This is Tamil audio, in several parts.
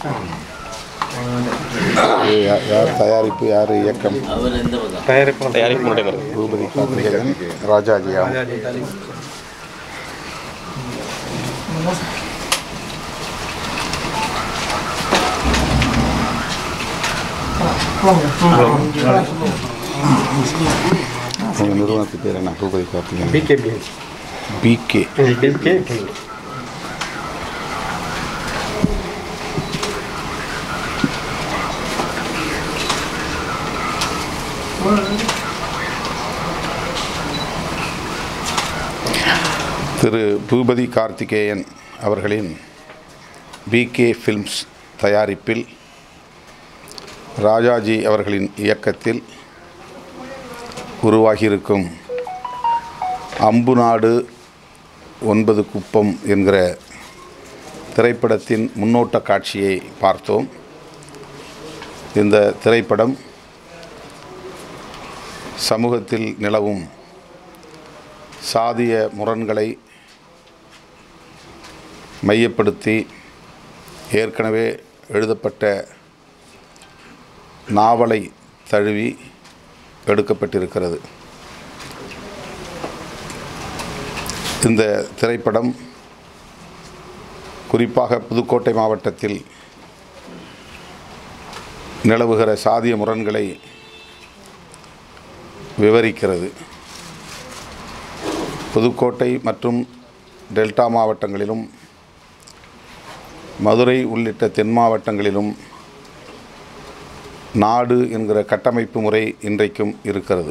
இது யா- யார் தயாரிப்பு யார் இயக்கம் அவர் எந்த பக்கம் தயாரிப்பு தயாரிப்பு முன்னாடி வருது பூபதி கார்த்திகேயன் ராஜாஜியா உங்கள் நிறுவனத்து பேர் என்ன Boopathi Karthikeyan PKB PK PK திரு பூபதி கார்த்திகேயன் அவர்களின் பிகே ஃபில்ம்ஸ் தயாரிப்பில் ராஜாஜி அவர்களின் இயக்கத்தில் உருவாகியிருக்கும் அம்பு நாடு ஒன்பது குப்பம் என்கிற திரைப்படத்தின் முன்னோட்ட காட்சியை பார்த்தோம் இந்த திரைப்படம் சமூகத்தில் நிலவும் சாதிய முரண்களை மையப்படுத்தி ஏற்கனவே எழுதப்பட்ட நாவலை தழுவி எடுக்கப்பட்டிருக்கிறது இந்த திரைப்படம் குறிப்பாக புதுக்கோட்டை மாவட்டத்தில் நிலவுகிற சாதிய முரண்களை விவரிக்கிறது புதுக்கோட்டை மற்றும் டெல்டா மாவட்டங்களிலும் மதுரை உள்ளிட்ட தென் மாவட்டங்களிலும் நாடு என்கிற கட்டமைப்பு முறை இன்றைக்கும் இருக்கிறது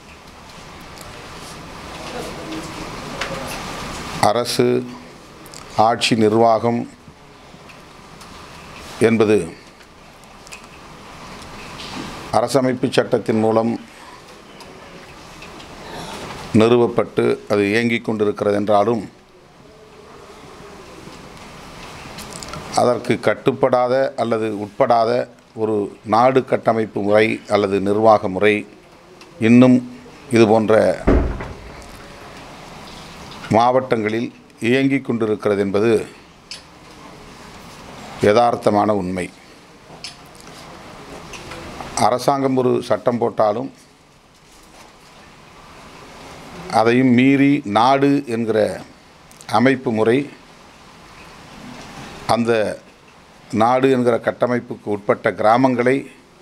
அரசு ஆட்சி நிர்வாகம் என்பது அரசமைப்பு சட்டத்தின் மூலம் நிறுவப்பட்டு அது இயங்கிக் கொண்டிருக்கிறது என்றாலும் அதற்கு கட்டுப்படாத அல்லது உட்படாத ஒரு நாடு கட்டமைப்பு முறை அல்லது நிர்வாக முறை இன்னும் இது போன்ற மாவட்டங்களில் இயங்கிக் கொண்டிருக்கிறது என்பது யதார்த்தமான உண்மை அரசாங்கம் ஒரு சட்டம் போட்டாலும் அதையும் மீறி நாடு என்கிற அமைப்பு முறை அந்த நாடு என்கிற கட்டமைப்புக்கு உட்பட்ட கிராமங்களை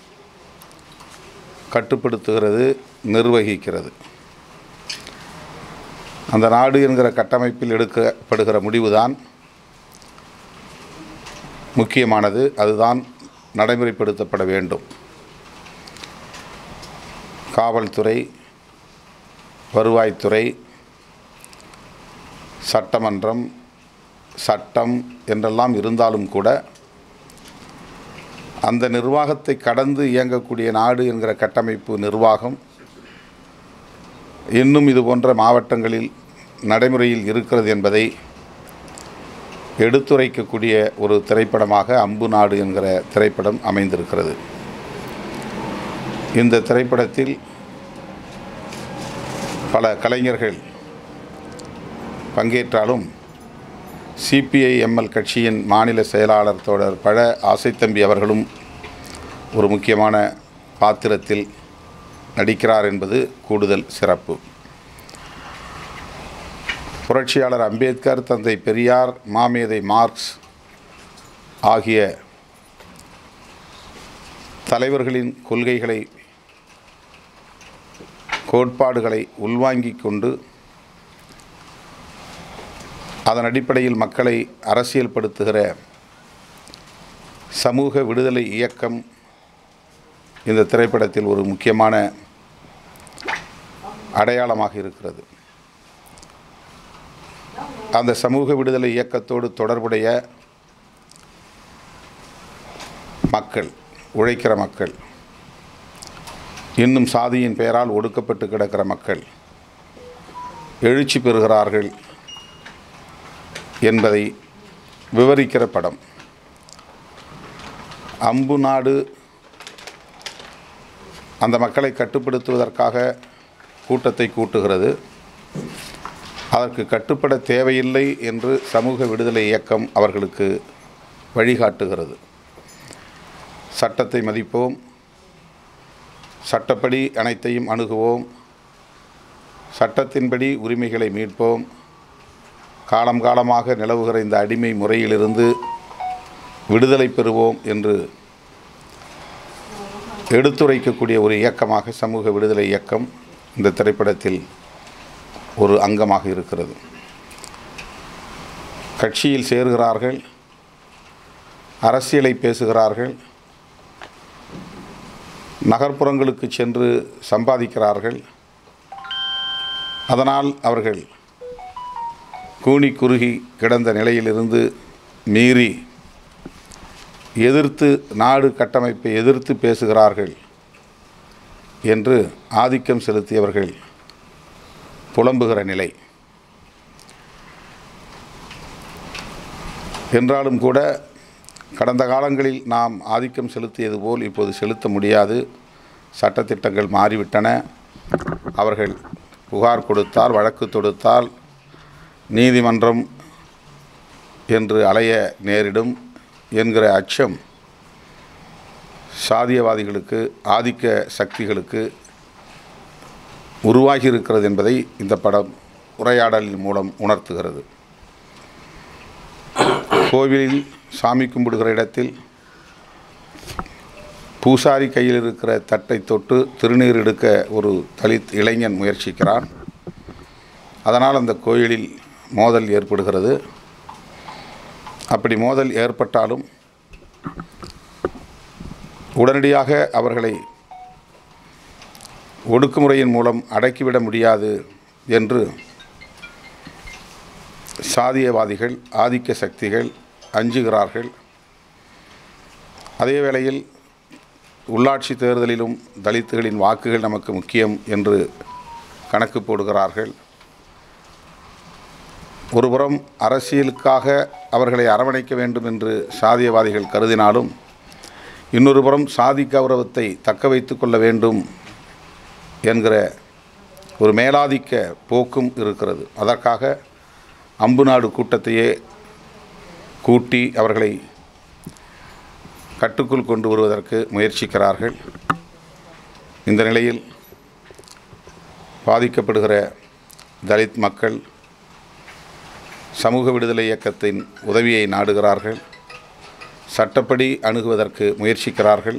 கட்டுப்படுத்துகிறது நிர்வகிக்கிறது அந்த நாடு என்கிற கட்டமைப்பில் எடுக்கப்படுகிற முடிவுதான் முக்கியமானது அதுதான் நடைமுறைப்படுத்தப்பட வேண்டும் காவல்துறை வருவாய்த்துறை சட்டமன்றம் சட்டம் என்றெல்லாம் இருந்தாலும் கூட அந்த நிர்வாகத்தை கடந்து இயங்கக்கூடிய நாடு என்கிற கட்டமைப்பு நிர்வாகம் இன்னும் இது போன்ற மாவட்டங்களில் நடைமுறையில் இருக்கிறது என்பதை எடுத்துரைக்கக்கூடிய ஒரு திரைப்படமாக அம்பு நாடு என்கிற திரைப்படம் அமைந்திருக்கிறது இந்த திரைப்படத்தில் பல கலைஞர்கள் பங்கேற்றாலும் சிபிஐ எம்எல் கட்சியின் மாநில செயலாளர் தோழர் பழ ஆசைத்தம்பி அவர்களும் ஒரு முக்கியமான பாத்திரத்தில் நடிக்கிறார் என்பது கூடுதல் சிறப்பு புரட்சியாளர் அம்பேத்கர் தந்தை பெரியார் மாமேதை மார்க்ஸ் ஆகிய தலைவர்களின் கொள்கைகளை கோட்பாடுகளை உள்வாங்கிக் கொண்டு அதன் அடிப்படையில் மக்களை அரசியல்படுத்துகிற சமூக விடுதலை இயக்கம் இந்த திரைப்படத்தில் ஒரு முக்கியமான அடையாளமாக இருக்கிறது அந்த சமூக விடுதலை இயக்கத்தோடு தொடர்புடைய மக்கள் உழைக்கிற மக்கள் இன்னும் சாதியின் பெயரால் ஒடுக்கப்பட்டு கிடக்கிற மக்கள் எழுச்சி பெறுகிறார்கள் என்பதை விவரிக்கிற படம் அம்பு நாடு அந்த மக்களை கட்டுப்படுத்துவதற்காக கூட்டத்தை கூட்டுகிறது அதற்கு கட்டுப்பட தேவையில்லை என்று சமூக விடுதலை இயக்கம் அவர்களுக்கு வழிகாட்டுகிறது சட்டத்தை மதிப்போம் சட்டப்படி அனைத்தையும் அணுகுவோம் சட்டத்தின்படி உரிமைகளை மீட்போம் காலம் காலமாக நிலவுகிற இந்த அடிமை முறையிலிருந்து விடுதலை பெறுவோம் என்று எடுத்துரைக்கக்கூடிய ஒரு இயக்கமாக சமூக விடுதலை இயக்கம் இந்த திரைப்படத்தில் ஒரு அங்கமாக இருக்கிறது கட்சியில் சேர்கிறார்கள் அரசியலை பேசுகிறார்கள் நகர்ப்புறங்களுக்கு சென்று சம்பாதிக்கிறார்கள் அதனால் அவர்கள் கூனி குறுகி கிடந்த நிலையிலிருந்து மீறி எதிர்த்து நாடு கட்டமைப்பை எதிர்த்து பேசுகிறார்கள் என்று ஆதிக்கம் செலுத்தியவர்கள் புலம்புகிற நிலை என்றாலும் கூட கடந்த காலங்களில் நாம் ஆதிக்கம் செலுத்தியது போல் இப்போது செலுத்த முடியாது சட்டத்திட்டங்கள் மாறிவிட்டன அவர்கள் புகார் கொடுத்தால் வழக்கு தொடுத்தால் நீதிமன்றம் என்று அலைய நேரிடும் என்கிற அச்சம் சாதியவாதிகளுக்கு ஆதிக்க சக்திகளுக்கு உருவாகி இருக்கிறது என்பதை இந்த படம் உரையாடலின் மூலம் உணர்த்துகிறது கோவிலில் சாமி கும்பிடுகிற இடத்தில் பூசாரி கையில் இருக்கிற தட்டை தொட்டு திருநீர் எடுக்க ஒரு தலித் இளைஞன் முயற்சிக்கிறான் அதனால் அந்த கோயிலில் மோதல் ஏற்படுகிறது அப்படி மோதல் ஏற்பட்டாலும் உடனடியாக அவர்களை ஒடுக்குமுறையின் மூலம் அடக்கிவிட முடியாது என்று சாதியவாதிகள் ஆதிக்க சக்திகள் அஞ்சுகிறார்கள் அதே வேளையில் உள்ளாட்சி தேர்தலிலும் தலித்துகளின் வாக்குகள் நமக்கு முக்கியம் என்று கணக்கு போடுகிறார்கள் ஒருபுறம் அரசியலுக்காக அவர்களை அரவணைக்க வேண்டும் என்று சாதியவாதிகள் கருதினாலும் இன்னொரு புறம் சாதி கௌரவத்தை தக்க வைத்து கொள்ள வேண்டும் என்கிற ஒரு மேலாதிக்க போக்கும் இருக்கிறது அதற்காக அம்பு நாடு கூட்டத்தையே கூட்டி அவர்களை கட்டுக்குள் கொண்டு வருவதற்கு முயற்சிக்கிறார்கள் இந்த நிலையில் பாதிக்கப்படுகிற தலித் மக்கள் சமூக விடுதலை இயக்கத்தின் உதவியை நாடுகிறார்கள் சட்டப்படி அணுகுவதற்கு முயற்சிக்கிறார்கள்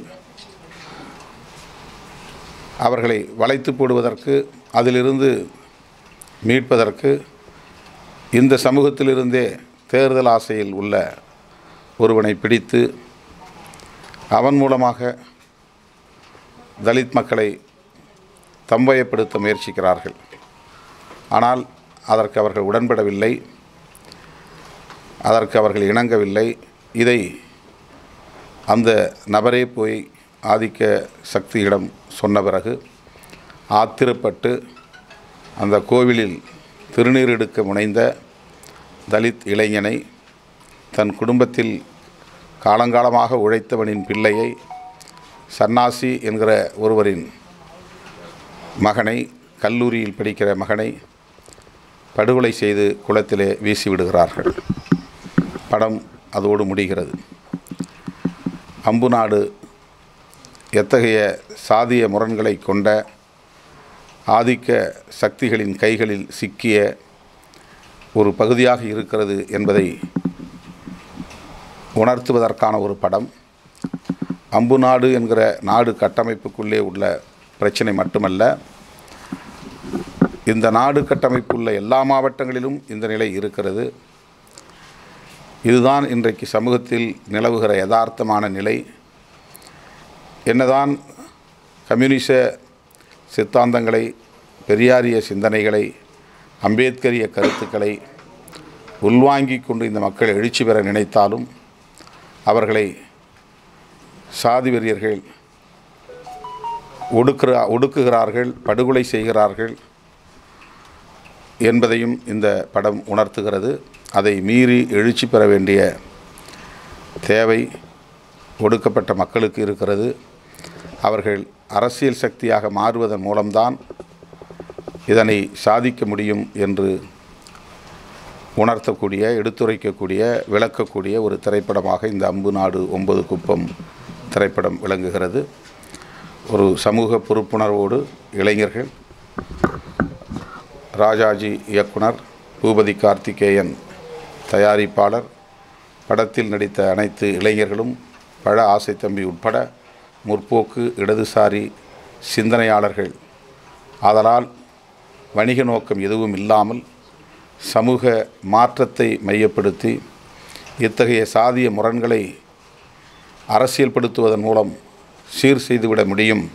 அவர்களை வளைத்து போடுவதற்கு அதிலிருந்து மீட்பதற்கு இந்த சமூகத்திலிருந்தே தேர்தல் ஆசையில் உள்ள ஒருவனை பிடித்து அவன் மூலமாக தலித் மக்களை தம்பயப்படுத்த முயற்சிக்கிறார்கள் ஆனால் அதற்கு அவர்கள் உடன்படவில்லை அதற்கு அவர்கள் இணங்கவில்லை இதை அந்த நபரே போய் ஆதிக்க சக்தியிடம் சொன்ன பிறகு ஆத்திரப்பட்டு அந்த கோவிலில் திருநீர் எடுக்க முனைந்த தலித் இளைஞனை தன் குடும்பத்தில் காலங்காலமாக உழைத்தவனின் பிள்ளையை சன்னாசி என்கிற ஒருவரின் மகனை கல்லூரியில் படிக்கிற மகனை படுகொலை செய்து குளத்திலே வீசிவிடுகிறார்கள் படம் அதோடு முடிகிறது அம்பு நாடு எத்தகைய சாதிய முரண்களை கொண்ட ஆதிக்க சக்திகளின் கைகளில் சிக்கிய ஒரு பகுதியாக இருக்கிறது என்பதை உணர்த்துவதற்கான ஒரு படம் அம்பு நாடு என்கிற நாடு கட்டமைப்புக்குள்ளே உள்ள பிரச்சனை மட்டுமல்ல இந்த நாடு கட்டமைப்புள்ள எல்லா மாவட்டங்களிலும் இந்த நிலை இருக்கிறது இதுதான் இன்றைக்கு சமூகத்தில் நிலவுகிற யதார்த்தமான நிலை என்னதான் கம்யூனிச சித்தாந்தங்களை பெரியாரிய சிந்தனைகளை அம்பேத்கரிய கருத்துக்களை உள்வாங்கிக் கொண்டு இந்த மக்கள் எழுச்சி பெற நினைத்தாலும் அவர்களை சாதி வெறியர்கள் ஒடுக்குற ஒடுக்குகிறார்கள் படுகொலை செய்கிறார்கள் என்பதையும் இந்த படம் உணர்த்துகிறது அதை மீறி எழுச்சி பெற வேண்டிய தேவை ஒடுக்கப்பட்ட மக்களுக்கு இருக்கிறது அவர்கள் அரசியல் சக்தியாக மாறுவதன் மூலம்தான் இதனை சாதிக்க முடியும் என்று உணர்த்தக்கூடிய எடுத்துரைக்கக்கூடிய விளக்கக்கூடிய ஒரு திரைப்படமாக இந்த அம்பு நாடு ஒன்பது குப்பம் திரைப்படம் விளங்குகிறது ஒரு சமூக பொறுப்புணர்வோடு இளைஞர்கள் ராஜாஜி இயக்குனர் பூபதி கார்த்திகேயன் தயாரிப்பாளர் படத்தில் நடித்த அனைத்து இளைஞர்களும் பழ ஆசை தம்பி உட்பட முற்போக்கு இடதுசாரி சிந்தனையாளர்கள் ஆதலால் வணிக நோக்கம் எதுவும் இல்லாமல் சமூக மாற்றத்தை மையப்படுத்தி இத்தகைய சாதிய முரண்களை அரசியல்படுத்துவதன் மூலம் சீர் செய்துவிட முடியும்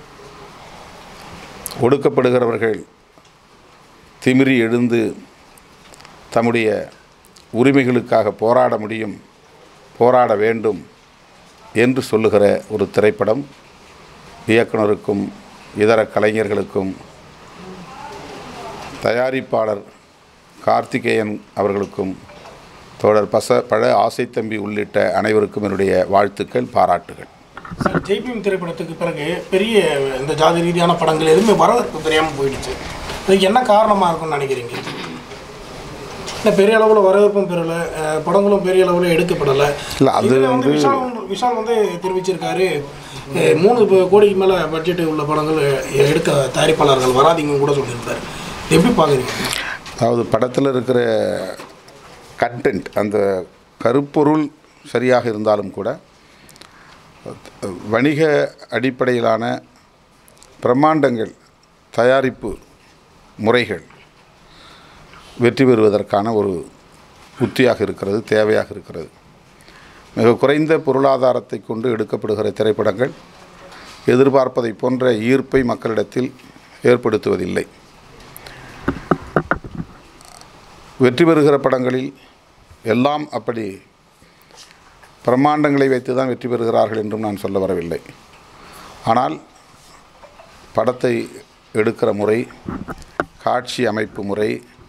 ஒடுக்கப்படுகிறவர்கள் திமிரி எழுந்து தம்முடைய உரிமைகளுக்காக போராட முடியும் போராட வேண்டும் என்று சொல்லுகிற ஒரு திரைப்படம் இயக்குனருக்கும் இதர கலைஞர்களுக்கும் தயாரிப்பாளர் கார்த்திகேயன் அவர்களுக்கும் தோழர் பச பழ ஆசைத்தம்பி உள்ளிட்ட அனைவருக்கும் என்னுடைய வாழ்த்துக்கள் பாராட்டுகள் சார் ஜெய்பீம் திரைப்படத்துக்கு பிறகு பெரிய இந்த ஜாதி ரீதியான படங்கள் எதுவுமே வரவேற்பு தெரியாமல் போயிடுச்சு இதுக்கு என்ன காரணமாக இருக்கும்னு நினைக்கிறீங்க இல்லை பெரிய அளவில் வரவேற்பும் பெறலை அஹ், படங்களும் பெரிய அளவில் எடுக்கப்படலை இல்ல, அது இதுல வந்து வந்து- விஷால் வந்து- விஷால் வந்து தெரிவிச்சிருக்காரு அஹ், மூணு ப- கோடிக்கு மேலே பட்ஜெட் உள்ள படங்கள் எ- எடுக்க தயாரிப்பாளர்கள் வராதீங்கன்னு கூட சொல்லியிருக்காரு இது எப்படி பார்க்குறீங்க அதாவது படத்தில் இருக்கிற கண்டென்ட் அந்த கருப்பொருள் சரியாக இருந்தாலும் கூட வணிக அடிப்படையிலான பிரம்மாண்டங்கள் தயாரிப்பு முறைகள் வெற்றி பெறுவதற்கான ஒரு உத்தியாக இருக்கிறது தேவையாக இருக்கிறது மிக குறைந்த பொருளாதாரத்தை கொண்டு எடுக்கப்படுகிற திரைப்படங்கள் எதிர்பார்ப்பதை போன்ற ஈர்ப்பை மக்களிடத்தில் ஏற்படுத்துவதில்லை வெற்றி பெறுகிற படங்களில் எல்லாம் அப்படி பிரம்மாண்டங்களை வைத்து தான் வெற்றி பெறுகிறார்கள் என்றும் நான் சொல்ல வரவில்லை ஆனால் படத்தை எடுக்கிற முறை காட்சி அமைப்பு முறை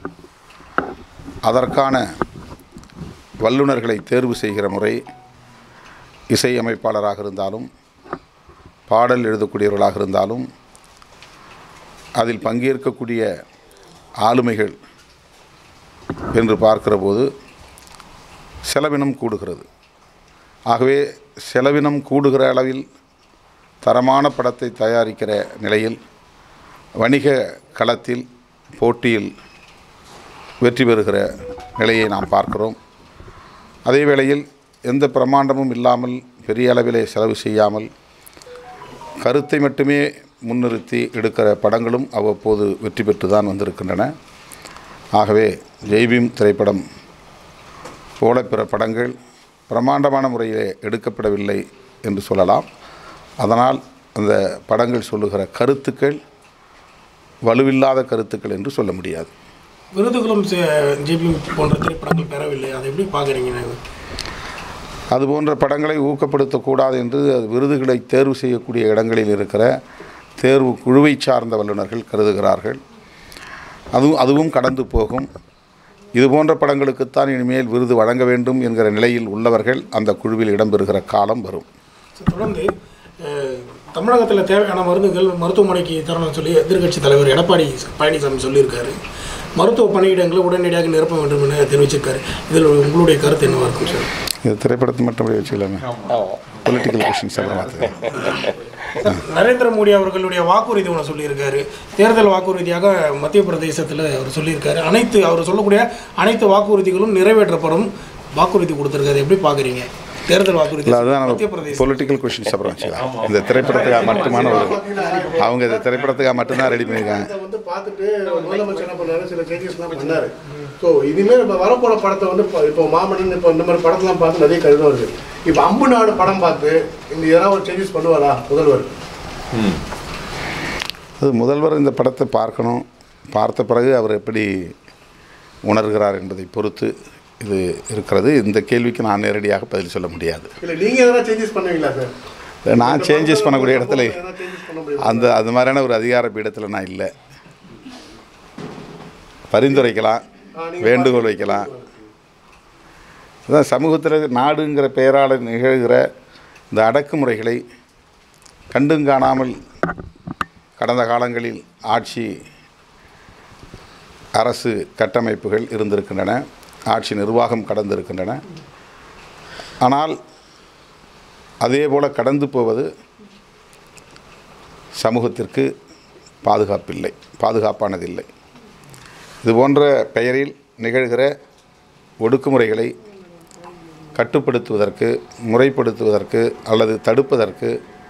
அதற்கான வல்லுநர்களை தேர்வு செய்கிற முறை இசையமைப்பாளராக இருந்தாலும் பாடல் எழுதக்கூடியவர்களாக இருந்தாலும் அதில் பங்கேற்கக்கூடிய ஆளுமைகள் என்று பார்க்கிற போது செலவினம் கூடுகிறது ஆகவே செலவினம் கூடுகிற அளவில் தரமான படத்தை தயாரிக்கிற நிலையில் வணிக களத்தில் போட்டியில் வெற்றி பெறுகிற நிலையை நாம் பார்க்கிறோம் அதே வேளையில் எந்த பிரமாண்டமும் இல்லாமல் பெரிய அளவிலே செலவு செய்யாமல் கருத்தை மட்டுமே முன்னிறுத்தி எடுக்கிற படங்களும் அவ்வப்போது வெற்றி பெற்று தான் வந்திருக்கின்றன ஆகவே ஜெய்பீம் திரைப்படம் போல பிற படங்கள் பிரம்மாண்டமான முறையிலே எடுக்கப்படவில்லை என்று சொல்லலாம் அதனால் அந்த படங்கள் சொல்லுகிற கருத்துக்கள் வலுவில்லாத கருத்துக்கள் என்று சொல்ல முடியாது விருதுகளும் ஜிபி போன்ற திரைப்படங்கள் பெறவில்லை அதை எப்படி பார்க்குறீங்க அது போன்ற படங்களை ஊக்கப்படுத்தக்கூடாது என்று அது விருதுகளை தேர்வு செய்யக்கூடிய இடங்களில் இருக்கிற தேர்வு குழுவை சார்ந்த வல்லுநர்கள் கருதுகிறார்கள் அதுவும் அதுவும் கடந்து போகும் இது போன்ற படங்களுக்குத்தான் இனிமேல் விருது வழங்க வேண்டும் என்கிற நிலையில் உள்ளவர்கள் அந்த குழுவில் இடம்பெறுகிற காலம் வரும் தொடர்ந்து அஹ், தமிழகத்தில் தேவையான மருந்துகள் மருத்துவமனைக்கு தரணும்னு சொல்லி எதிர்க்கட்சி தலைவர் எடப்பாடி பழனிசாமி சொல்லியிருக்காரு மருத்துவ பணியிடங்களை உடனடியாக நிரப்ப வேண்டும் என தெரிவிச்சிருக்காரு இதில் உங்களுடைய கருத்து என்னவா இருக்கும் சார் இது திரைப்படத்தை மட்டும் வச்சுக்கலாமே பொலிட்டிக்கல் கொஷின்ஸ் அப்புறம் பார்த்துக்கலாம் நரேந்திர மோடி அவர்களுடைய வாக்குறுதி ஒன்று சொல்லியிருக்காரு தேர்தல் வாக்குறுதியாக மத்திய பிரதேசத்தில் அவர் சொல்லியிருக்காரு அனைத்து அவர் சொல்லக்கூடிய அனைத்து வாக்குறுதிகளும் நிறைவேற்றப்படும் வாக்குறுதி கொடுத்துருக்காரு எப்படி பார்க்குறீங்க தேர்தல் வாக்குறுதி இல்லை அதுதான் மத்திய நம்ம பிரதேசம் பொலிட்டிக்கல் கொஷின்ஸ் அப்புறம் வச்சுக்கலாம் இந்த திரைப்படத்துக்காக மட்டுமான ஒரு அவங்க இந்த திரைப்படத்துக்காக மட்டும்தான் ரெடி பண்ணியிருக்காங்க படத்தை வந்து பார்த்துட்டு முதலமைச்சர் என்ன பண்ணாரு சில சேஞ்சஸ்லாம் பண்ணாரு ஸோ இனிமேல் இப்போ வரப்போற படத்தை வந்து இப்போ- இப்போ மாமன்னன் இப்போ இந்த மாதிரி படத்தெல்லாம் பார்த்து நிறைய கருதம் வருது இப்போ அம்பு நாடு படம் பார்த்து இந்த ஏதாவது ஒரு சேஞ்சஸ் பண்ணுவாரா முதல்வர் அது முதல்வர் இந்த படத்தை பார்க்கணும் பார்த்த பிறகு அவர் எப்படி உணர்கிறார் என்பதை பொறுத்து இது இருக்கிறது இந்த கேள்விக்கு நான் நேரடியாக பதில் சொல்ல முடியாது இல்லை நீங்கள் எதனா சேஞ்சஸ் பண்ணுவீங்களா சார் நான் சேஞ்சஸ் பண்ணக்கூடிய இடத்துல எதனா சேஞ்சஸ் பண்ண முடியும் அந்த அது மாதிரியான ஒரு அதிகார பீடத்தில் நான் இல்லை பரிந்துரைக்கலாம் வேண்டுகோள் வைக்கலாம் அதான் சமூகத்தில் நாடுங்கிற பெயரால் நிகழ்கிற இந்த அடக்குமுறைகளை கண்டும் காணாமல் கடந்த காலங்களில் ஆட்சி அரசு கட்டமைப்புகள் இருந்திருக்கின்றன ஆட்சி நிர்வாகம் கடந்திருக்கின்றன ஆனால் அதே போல் கடந்து போவது சமூகத்திற்கு பாதுகாப்பில்லை பாதுகாப்பானதில்லை இது போன்ற பெயரில் நிகழ்கிற ஒடுக்குமுறைகளை கட்டுப்படுத்துவதற்கு முறைப்படுத்துவதற்கு அல்லது தடுப்பதற்கு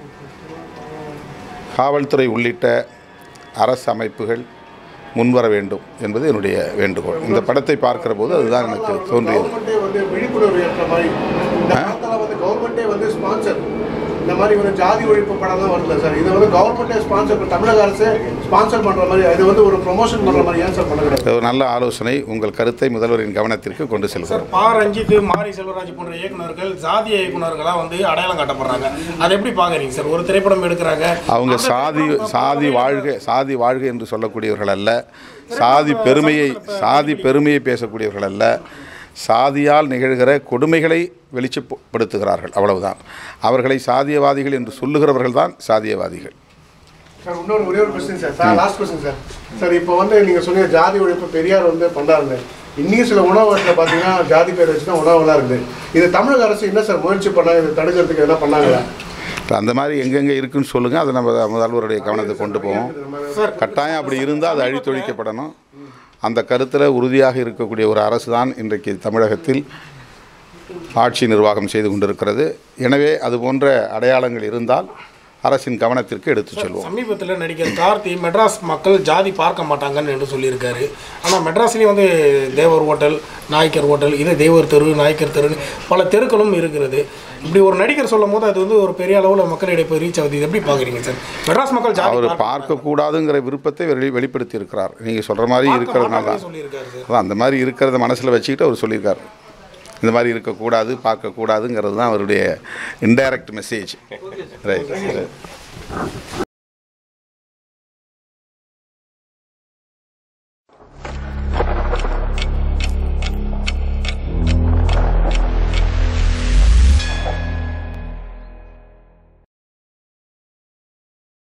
காவல்துறை உள்ளிட்ட அரசு அமைப்புகள் முன்வர வேண்டும் என்பது என்னுடைய வேண்டுகோள் இந்த படத்தை பார்க்கிற போது அதுதான் எனக்கு தோன்றியது கவர்மெண்ட்டே வந்து விழிப்புணர்வு ஏற்ற மாதிரி இந்த படத்தில் வந்து கவர்மெண்ட்டே வந்து ஸ்பான்சர் இந்த மாதிரி வந்து ஜாதி ஒழிப்பு படம்லாம் வரல சார் இது வந்து கவர்மெண்ட்டே ஸ்பான்சர் தமிழக அரசு ஸ்பான்சர் பண்ணுற மாதிரி இது வந்து ஒரு ப்ரொமோஷன் பண்ணுற மாதிரி ஏன் சார் பண்ண கிடையாது இது ஒரு நல்ல ஆலோசனை உங்கள் கருத்தை முதல்வரின் கவனத்திற்கு கொண்டு சார் செல்கிறோம் பா ரஞ்சித் மாரி செல்வராஜ் போன்ற இயக்குனர்கள் ஜாதிய இயக்குனர்களாக வந்து அடையாளம் காட்டப்படுறாங்க அதை எப்படி பார்க்குறீங்க சார் ஒரு திரைப்படம் எடுக்கிறாங்க அவங்க அந்த சாதி திரைப்படம் சாதி பார்க்கவே வாழ்க சாதி வாழ்க என்று சொல்லக்கூடியவர்கள் அல்ல சாதி பெருமையை சாதி பெருமையை பேசக்கூடியவர்கள் அல்ல சாதியால் நிகழ்கிற கொடுமைகளை வெளிச்சப்படுத்துகிறார்கள் அவ்வளவுதான் அவர்களை சாதியவாதிகள் என்று சொல்லுகிறவர்கள் தான் சாதியவாதிகள் சார் இன்னொரு ஒரே ஒரு question sir sir last question sir sir இப்போ வந்து நீங்கள் சொன்னீங்க ஜாதி ஒழிப்பு பெரியார் வந்து பண்ணாருங்க இன்னும் சில உணவகத்தில் பார்த்தீங்கன்னா ஜாதி பேர் வச்சு தான் உணவுலாம் இருக்குது இது தமிழக அரசு என்ன சார் முயற்சி பண்ணாங்க இதை தடுக்கிறதுக்கு என்ன பண்ணாங்களா இப்ப அந்த மாதிரி எங்கெங்கே இருக்குன்னு சொல்லுங்கள் அதை நம்ம முதல்வருடைய கவனத்தை கொண்டு போவோம் கட்டாயம் அப்படி இருந்தால் அது அழித்தொழிக்கப்படணும் அந்த கருத்தில் உறுதியாக இருக்கக்கூடிய ஒரு அரசு தான் இன்றைக்கு தமிழகத்தில் ஆட்சி நிர்வாகம் செய்து கொண்டிருக்கிறது எனவே அது போன்ற அடையாளங்கள் இருந்தால் அரசின் கவனத்திற்கு எடுத்துச் செல்வோம் சமீபத்தில் நடிகர் கார்த்தி மெட்ராஸ் மக்கள் ஜாதி பார்க்க மாட்டாங்கன்னு என்று சொல்லியிருக்காரு ஆனால் மெட்ராஸ்லேயும் வந்து தேவர் ஹோட்டல் நாய்க்கர் ஹோட்டல் இது தேவர் தெரு நாய்க்கர் தெருன்னு பல தெருக்களும் இருக்கிறது இப்படி ஒரு நடிகர் சொல்லும் போது அது வந்து ஒரு பெரிய அளவில் மக்களிடையே போய் ரீச் ஆகுது இது எப்படி பார்க்குறீங்க சார் மெட்ராஸ் மக்கள் ஜாதி அவர் பார்க்க பார்க்கக்கூடாதுங்கிற விருப்பத்தை வெளி வெளிப்படுத்தி இருக்கிறார் நீங்கள் சொல்கிற மாதிரி இருக்கிறதுனால தான் மாட்டாங்கன்னு சொல்லியிருக்காரு சார் அதான் அந்த மாதிரி இருக்கிறத மனசில் வச்சுக்கிட்டு அவர் சொல்லியிருக்கார் இந்த மாதிரி இருக்கக்கூடாது பார்க்கக்கூடாதுங்கிறது தான் அவருடைய இன்டைரக்ட் மெசேஜ் ரைட்